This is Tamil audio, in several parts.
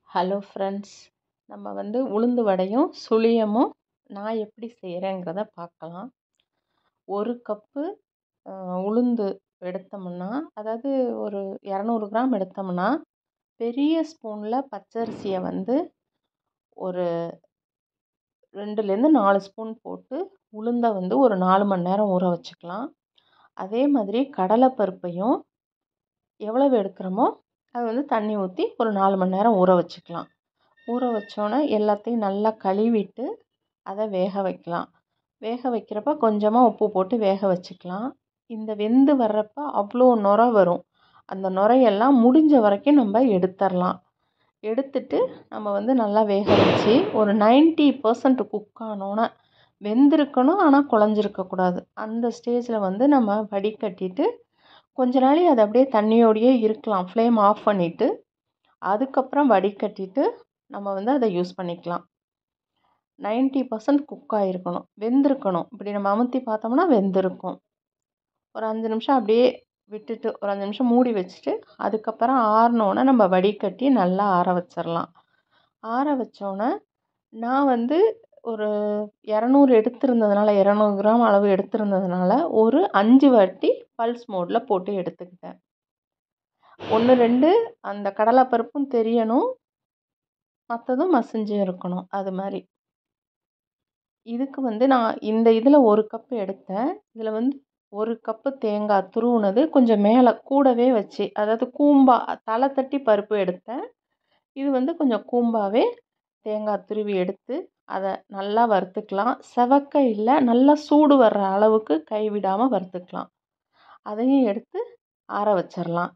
ஹலோ ஃப்ரெண்ட்ஸ் நம்ம வந்து உளுந்து வடையும் சுழியமும் நான் எப்படி செய்கிறேங்கிறத பார்க்கலாம் ஒரு கப்பு உளுந்து எடுத்தோம்னா அதாவது ஒரு இரநூறு கிராம் எடுத்தோம்னா பெரிய ஸ்பூனில் பச்சரிசியை வந்து ஒரு ரெண்டுலேருந்து நாலு ஸ்பூன் போட்டு உளுந்தை வந்து ஒரு நாலு மணி நேரம் ஊற வச்சுக்கலாம் அதே மாதிரி கடலைப்பருப்பையும் எவ்வளவு எடுக்கிறோமோ அது வந்து தண்ணி ஊற்றி ஒரு நாலு மணி நேரம் ஊற வச்சுக்கலாம் ஊற வச்சோன்னே எல்லாத்தையும் நல்லா கழுவிட்டு அதை வேக வைக்கலாம் வேக வைக்கிறப்ப கொஞ்சமாக உப்பு போட்டு வேக வச்சுக்கலாம் இந்த வெந்து வர்றப்போ அவ்வளோ நுர வரும் அந்த நுரையெல்லாம் முடிஞ்ச வரைக்கும் நம்ம எடுத்துடலாம் எடுத்துட்டு நம்ம வந்து நல்லா வேக வச்சு ஒரு நைன்ட்டி பர்சன்ட் குக் ஆனோன்னே வெந்திருக்கணும் ஆனால் குழஞ்சிருக்கக்கூடாது அந்த ஸ்டேஜில் வந்து நம்ம வடிகட்டிட்டு கொஞ்ச நாளி அது அப்படியே தண்ணியோடையே இருக்கலாம் ஃப்ளேம் ஆஃப் பண்ணிவிட்டு அதுக்கப்புறம் வடிகட்டிட்டு நம்ம வந்து அதை யூஸ் பண்ணிக்கலாம் நைன்ட்டி பர்சன்ட் குக் ஆகிருக்கணும் வெந்திருக்கணும் இப்படி நம்ம அமுத்தி பார்த்தோம்னா வெந்திருக்கும் ஒரு அஞ்சு நிமிஷம் அப்படியே விட்டுட்டு ஒரு அஞ்சு நிமிஷம் மூடி வச்சுட்டு அதுக்கப்புறம் ஆறினோன்னே நம்ம வடிகட்டி நல்லா ஆற வச்சிடலாம் ஆற வச்சோன்னே நான் வந்து ஒரு இரநூறு எடுத்திருந்ததுனால இரநூறு கிராம் அளவு எடுத்திருந்ததுனால ஒரு அஞ்சு வாட்டி பல்ஸ் மோடில் போட்டு எடுத்துக்கிட்டேன் ஒன்று ரெண்டு அந்த கடலைப்பருப்பும் தெரியணும் மற்றதும் மசிஞ்சு இருக்கணும் அது மாதிரி இதுக்கு வந்து நான் இந்த இதில் ஒரு கப்பு எடுத்தேன் இதில் வந்து ஒரு கப்பு தேங்காய் துருவுனது கொஞ்சம் மேலே கூடவே வச்சு அதாவது கூம்பா தலை தட்டி பருப்பு எடுத்தேன் இது வந்து கொஞ்சம் கூம்பாகவே தேங்காய் துருவி எடுத்து அதை நல்லா வறுத்துக்கலாம் செவக்க இல்லை நல்லா சூடு வர்ற அளவுக்கு கைவிடாமல் வறுத்துக்கலாம் அதையும் எடுத்து ஆற வச்சிடலாம்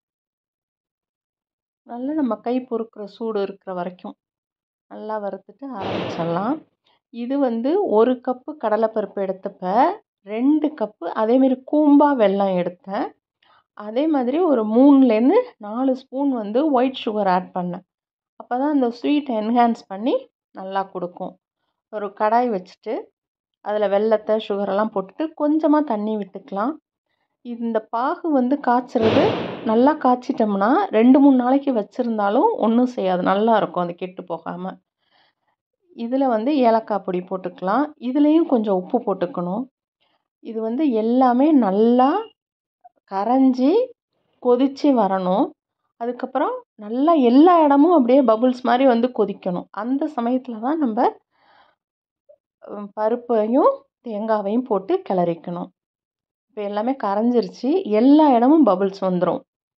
நல்லா நம்ம கை பொறுக்கிற சூடு இருக்கிற வரைக்கும் நல்லா வறுத்துட்டு ஆற வச்சிடலாம் இது வந்து ஒரு கப்பு கடலைப்பருப்பு எடுத்தப்ப ரெண்டு கப்பு அதேமாரி கூம்பா வெல்லம் எடுத்தேன் அதே மாதிரி ஒரு மூணுலேருந்து நாலு ஸ்பூன் வந்து ஒயிட் சுகர் ஆட் பண்ணேன் அப்போ தான் அந்த ஸ்வீட்டை என்ஹான்ஸ் பண்ணி நல்லா கொடுக்கும் ஒரு கடாய் வச்சுட்டு அதில் வெல்லத்தை சுகரெல்லாம் போட்டுட்டு கொஞ்சமாக தண்ணி விட்டுக்கலாம் இந்த பாகு வந்து காய்ச்சறது நல்லா காய்ச்சிட்டோம்னா ரெண்டு மூணு நாளைக்கு வச்சுருந்தாலும் ஒன்றும் செய்யாது நல்லா இருக்கும் அது கெட்டு போகாமல் இதில் வந்து ஏலக்காய் பொடி போட்டுக்கலாம் இதுலேயும் கொஞ்சம் உப்பு போட்டுக்கணும் இது வந்து எல்லாமே நல்லா கரைஞ்சி கொதித்து வரணும் அதுக்கப்புறம் நல்லா எல்லா இடமும் அப்படியே பபுள்ஸ் மாதிரி வந்து கொதிக்கணும் அந்த சமயத்தில் தான் நம்ம பருப்பையும் தேங்காவையும் போட்டு கிளறிக்கணும் இப்போ எல்லாமே கரைஞ்சிருச்சு எல்லா இடமும் பபுள்ஸ் வந்துடும்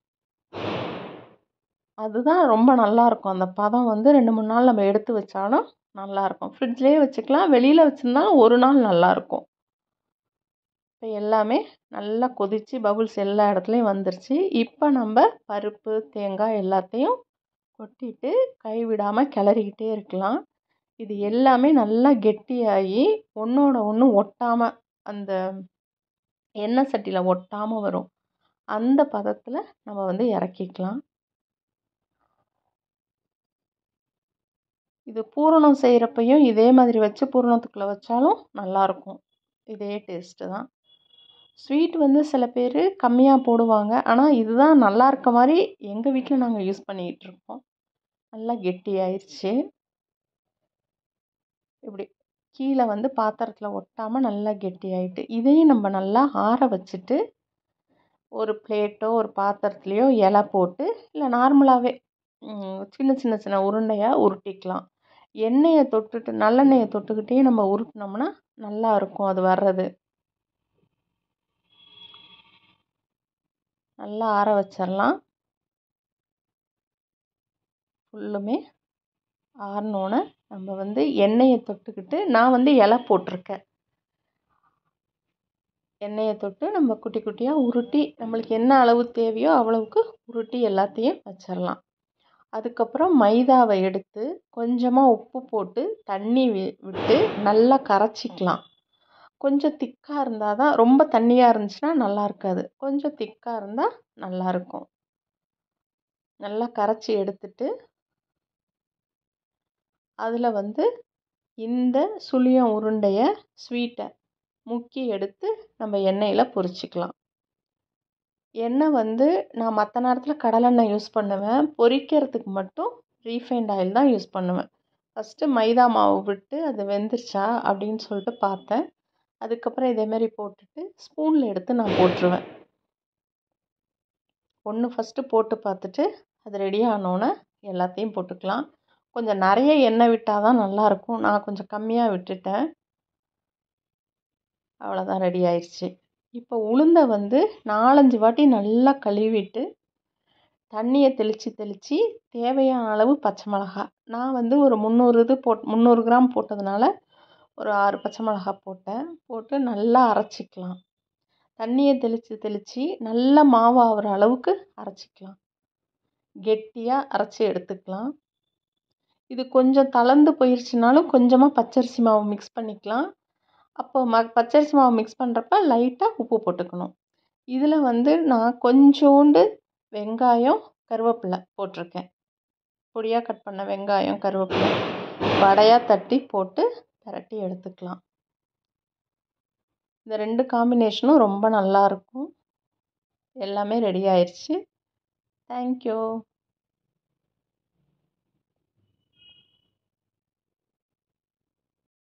அதுதான் ரொம்ப நல்லாயிருக்கும் அந்த பதம் வந்து ரெண்டு மூணு நாள் நம்ம எடுத்து வச்சாலும் நல்லாயிருக்கும் ஃப்ரிட்ஜ்லேயே வச்சுக்கலாம் வெளியில் வச்சுருந்தாலும் ஒரு நாள் நல்லாயிருக்கும் இப்போ எல்லாமே நல்லா கொதித்து பபுள்ஸ் எல்லா இடத்துலையும் வந்துருச்சு இப்போ நம்ம பருப்பு தேங்காய் எல்லாத்தையும் கொட்டிட்டு கைவிடாமல் கிளறிக்கிட்டே இருக்கலாம் இது எல்லாமே நல்லா கெட்டியாகி ஒன்றோட ஒன்று ஒட்டாமல் அந்த எண்ணெய் சட்டியில் ஒட்டாமல் வரும் அந்த பதத்தில் நம்ம வந்து இறக்கிக்கலாம் இது பூரணம் செய்கிறப்பையும் இதே மாதிரி வச்சு பூரணத்துக்குள்ளே வச்சாலும் நல்லாயிருக்கும் இதே டேஸ்ட்டு தான் ஸ்வீட் வந்து சில பேர் கம்மியாக போடுவாங்க ஆனால் இதுதான் நல்லா இருக்க மாதிரி எங்கள் வீட்டில் நாங்கள் யூஸ் பண்ணிக்கிட்டு இருக்கோம் நல்லா கெட்டியாயிருச்சு இப்படி கீழே வந்து பாத்திரத்தில் ஒட்டாமல் நல்லா கெட்டியாயிட்டு இதையும் நம்ம நல்லா ஆற வச்சுட்டு ஒரு பிளேட்டோ ஒரு பாத்திரத்துலேயோ இலை போட்டு இல்லை நார்மலாகவே சின்ன சின்ன சின்ன உருண்டையாக உருட்டிக்கலாம் எண்ணெயை தொட்டுட்டு நல்லெண்ணெயை தொட்டுக்கிட்டே நம்ம உருட்டினோம்னா நல்லா இருக்கும் அது வர்றது நல்லா ஆற வச்சிடலாம் ஃபுல்லுமே ஆறினோன்னே நம்ம வந்து எண்ணெயை தொட்டுக்கிட்டு நான் வந்து இலை போட்டிருக்கேன் எண்ணெயை தொட்டு நம்ம குட்டி குட்டியாக உருட்டி நம்மளுக்கு என்ன அளவு தேவையோ அவ்வளவுக்கு உருட்டி எல்லாத்தையும் வச்சிடலாம் அதுக்கப்புறம் மைதாவை எடுத்து கொஞ்சமாக உப்பு போட்டு தண்ணி விட்டு நல்லா கரைச்சிக்கலாம் கொஞ்சம் திக்காக இருந்தால் தான் ரொம்ப தண்ணியாக இருந்துச்சுன்னா நல்லா இருக்காது கொஞ்சம் திக்காக இருந்தால் நல்லாயிருக்கும் நல்லா கரைச்சி எடுத்துட்டு அதில் வந்து இந்த சுழியம் உருண்டையை ஸ்வீட்டை முக்கி எடுத்து நம்ம எண்ணெயில் பொரிச்சிக்கலாம் எண்ணெய் வந்து நான் மற்ற நேரத்தில் கடலெண்ணெய் யூஸ் பண்ணுவேன் பொரிக்கிறதுக்கு மட்டும் ரீஃபைண்ட் ஆயில் தான் யூஸ் பண்ணுவேன் ஃபஸ்ட்டு மைதா மாவு விட்டு அது வெந்துருச்சா அப்படின்னு சொல்லிட்டு பார்த்தேன் அதுக்கப்புறம் இதேமாரி போட்டுட்டு ஸ்பூனில் எடுத்து நான் போட்டுருவேன் ஒன்று ஃபஸ்ட்டு போட்டு பார்த்துட்டு அது ரெடி ஆனோன்னே எல்லாத்தையும் போட்டுக்கலாம் கொஞ்சம் நிறைய எண்ணெய் விட்டால் தான் நல்லாயிருக்கும் நான் கொஞ்சம் கம்மியாக விட்டுட்டேன் அவ்வளோதான் ரெடி ஆயிடுச்சு இப்போ உளுந்தை வந்து நாலஞ்சு வாட்டி நல்லா கழுவிட்டு தண்ணியை தெளித்து தெளித்து தேவையான அளவு பச்சை மிளகா நான் வந்து ஒரு முந்நூறு இது போட் முந்நூறு கிராம் போட்டதுனால ஒரு ஆறு பச்சை மிளகா போட்டேன் போட்டு நல்லா அரைச்சிக்கலாம் தண்ணியை தெளித்து தெளித்து நல்லா மாவாகிற அளவுக்கு அரைச்சிக்கலாம் கெட்டியாக அரைச்சி எடுத்துக்கலாம் இது கொஞ்சம் தளர்ந்து போயிடுச்சுனாலும் கொஞ்சமாக பச்சரிசி மாவு மிக்ஸ் பண்ணிக்கலாம் அப்போ ம பச்சரிசி மாவு மிக்ஸ் பண்ணுறப்ப லைட்டாக உப்பு போட்டுக்கணும் இதில் வந்து நான் கொஞ்சோண்டு வெங்காயம் கருவேப்பிலை போட்டிருக்கேன் பொடியாக கட் பண்ண வெங்காயம் கருவேப்பிலை வடையாக தட்டி போட்டு திரட்டி எடுத்துக்கலாம் இந்த ரெண்டு காம்பினேஷனும் ரொம்ப நல்லாயிருக்கும் எல்லாமே ரெடி ஆயிடுச்சு தேங்க்யூ